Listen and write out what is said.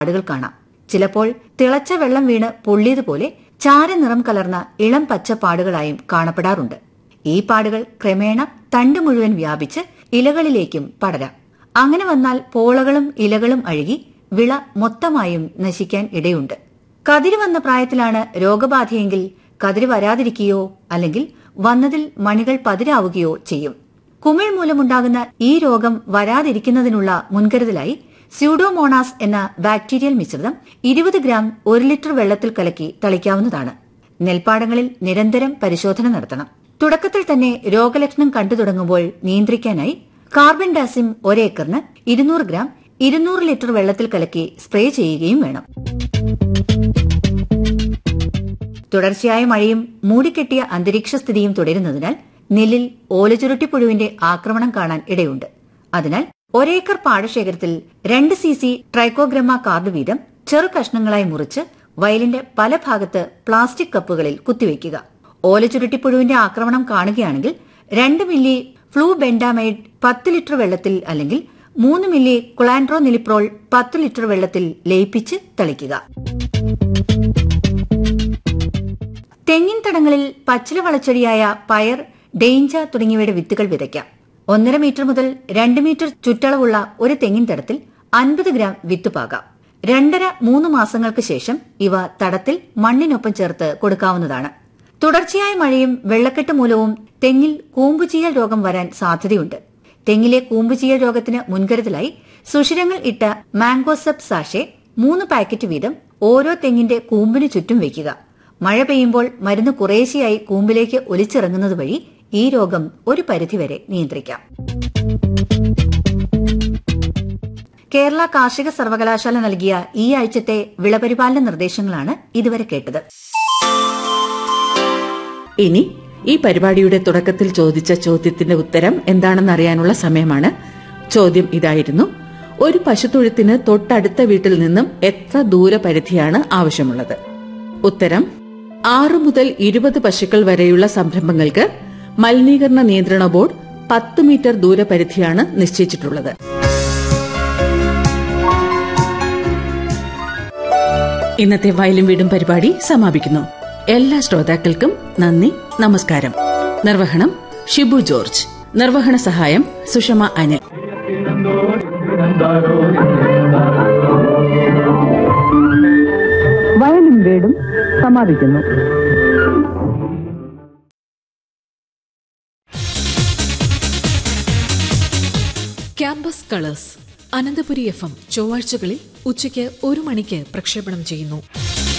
പാടുകൾ കാണാം ചിലപ്പോൾ തിളച്ച വെള്ളം വീണ് പൊള്ളിയതുപോലെ ചാരനിറം കലർന്ന ഇളം പച്ച പാടുകളായും കാണപ്പെടാറുണ്ട് ഈ പാടുകൾ ക്രമേണ തണ്ട് മുഴുവൻ വ്യാപിച്ച് ഇലകളിലേക്കും പടരാം അങ്ങനെ വന്നാൽ പോളകളും ഇലകളും അഴുകി വിള മൊത്തമായും നശിക്കാൻ ഇടയുണ്ട് കതിര് വന്ന പ്രായത്തിലാണ് രോഗബാധയെങ്കിൽ കതിര് വരാതിരിക്കുകയോ അല്ലെങ്കിൽ വന്നതിൽ മണികൾ പതിരാവുകയോ ചെയ്യും കുമിൾ മൂലമുണ്ടാകുന്ന ഈ രോഗം വരാതിരിക്കുന്നതിനുള്ള മുൻകരുതലായി സ്യൂഡോമോണാസ് എന്ന ബാക്ടീരിയൽ മിശ്രിതം ഇരുപത് ഗ്രാം ഒരു ലിറ്റർ വെള്ളത്തിൽ കലക്കി തളിക്കാവുന്നതാണ് നെൽപ്പാടങ്ങളിൽ നിരന്തരം പരിശോധന നടത്തണം തുടക്കത്തിൽ തന്നെ രോഗലക്ഷണം കണ്ടു തുടങ്ങുമ്പോൾ നിയന്ത്രിക്കാനായി കാർബൻ ഡാസിം ഒരേക്കറിന് ഇരുന്നൂറ് ഗ്രാം ഇരുന്നൂറ് ലിറ്റർ വെള്ളത്തിൽ കലക്കി സ്പ്രേ ചെയ്യുകയും വേണം തുടർച്ചയായ മഴയും മൂടിക്കെട്ടിയ അന്തരീക്ഷ സ്ഥിതിയും തുടരുന്നതിനാൽ നെല്ലിൽ ഓലചുരുട്ടിപ്പുഴുവിന്റെ ആക്രമണം കാണാൻ ഇടയുണ്ട് അതിനാൽ ഒരേക്കർ പാടശേഖരത്തിൽ രണ്ട് സി സി ട്രൈക്കോഗ്രമ കാർഡ് വീതം ചെറു കഷ്ണങ്ങളായി മുറിച്ച് വയലിന്റെ പല ഭാഗത്ത് പ്ലാസ്റ്റിക് കപ്പുകളിൽ കുത്തിവയ്ക്കുക ഓലചുരുട്ടിപ്പുഴുവിന്റെ ആക്രമണം കാണുകയാണെങ്കിൽ രണ്ട് മില്ലി ഫ്ലൂ ബെൻഡാമൈഡ് പത്ത് ലിറ്റർ വെള്ളത്തിൽ അല്ലെങ്കിൽ മൂന്ന് മില്ലി കുളാൻഡ്രോ നിലിപ്രോൾ പത്ത് ലിറ്റർ വെള്ളത്തിൽ ലയിപ്പിച്ച് തളിക്കുക തെങ്ങിൻ തടങ്ങളിൽ പച്ചില വളച്ചെടിയായ പയർ ഡെയിഞ്ച തുടങ്ങിയവയുടെ വിത്തുകൾ വിതയ്ക്കാം ഒന്നര മീറ്റർ മുതൽ രണ്ട് മീറ്റർ ചുറ്റളവുള്ള ഒരു തെങ്ങിൻ തടത്തിൽ അൻപത് ഗ്രാം വിത്ത് പാകാം രണ്ടര മൂന്ന് മാസങ്ങൾക്ക് ശേഷം ഇവ തടത്തിൽ മണ്ണിനൊപ്പം ചേർത്ത് കൊടുക്കാവുന്നതാണ് തുടർച്ചയായ മഴയും വെള്ളക്കെട്ട് മൂലവും തെങ്ങിൽ കൂമ്പുചീയൽ രോഗം വരാൻ സാധ്യതയുണ്ട് തെങ്ങിലെ കൂമ്പുചീയൽ രോഗത്തിന് മുൻകരുതലായി സുഷിരങ്ങൾ ഇട്ട മാംഗോസപ്പ് സാഷെ മൂന്ന് പാക്കറ്റ് വീതം ഓരോ തെങ്ങിന്റെ കൂമ്പിന് ചുറ്റും വയ്ക്കുക മഴ പെയ്യുമ്പോൾ മരുന്ന് കുറേശ്ശെയായി കൂമ്പിലേക്ക് ഒലിച്ചിറങ്ങുന്നത് വഴി ഈ രോഗം ഒരു പരിധിവരെ നിയന്ത്രിക്കാം കേരള കാർഷിക സർവകലാശാല നൽകിയ ഈ ആഴ്ചത്തെ വിളപരിപാലന നിർദ്ദേശങ്ങളാണ് ഇതുവരെ കേട്ടത് ഇനി ഈ പരിപാടിയുടെ തുടക്കത്തിൽ ചോദിച്ച ചോദ്യത്തിന്റെ ഉത്തരം എന്താണെന്നറിയാനുള്ള സമയമാണ് ചോദ്യം ഇതായിരുന്നു ഒരു പശുത്തൊഴുത്തിന് തൊട്ടടുത്ത വീട്ടിൽ നിന്നും എത്ര ദൂരപരിധിയാണ് ആവശ്യമുള്ളത് ഉത്തരം ആറ് മുതൽ ഇരുപത് പശുക്കൾ വരെയുള്ള സംരംഭങ്ങൾക്ക് മലിനീകരണ നിയന്ത്രണ ബോർഡ് പത്ത് മീറ്റർ ദൂരപരിധിയാണ് നിശ്ചയിച്ചിട്ടുള്ളത് ഇന്നത്തെ വയലും വീടും പരിപാടി സമാപിക്കുന്നു എല്ലാ ശ്രോതാക്കൾക്കും നന്ദി നമസ്കാരം നിർവഹണം ഷിബു ജോർജ് നിർവഹണ സഹായം സുഷമ അനിൽ വയലും വീടും സമാപിക്കുന്നു campus colours Ananthapuri F M ചൊവ്വാഴ്ചകളിൽ ഉച്ചയ്ക്ക് ഒരു മണിക്ക് പ്രക്ഷേപണം ചെയ്യുന്നു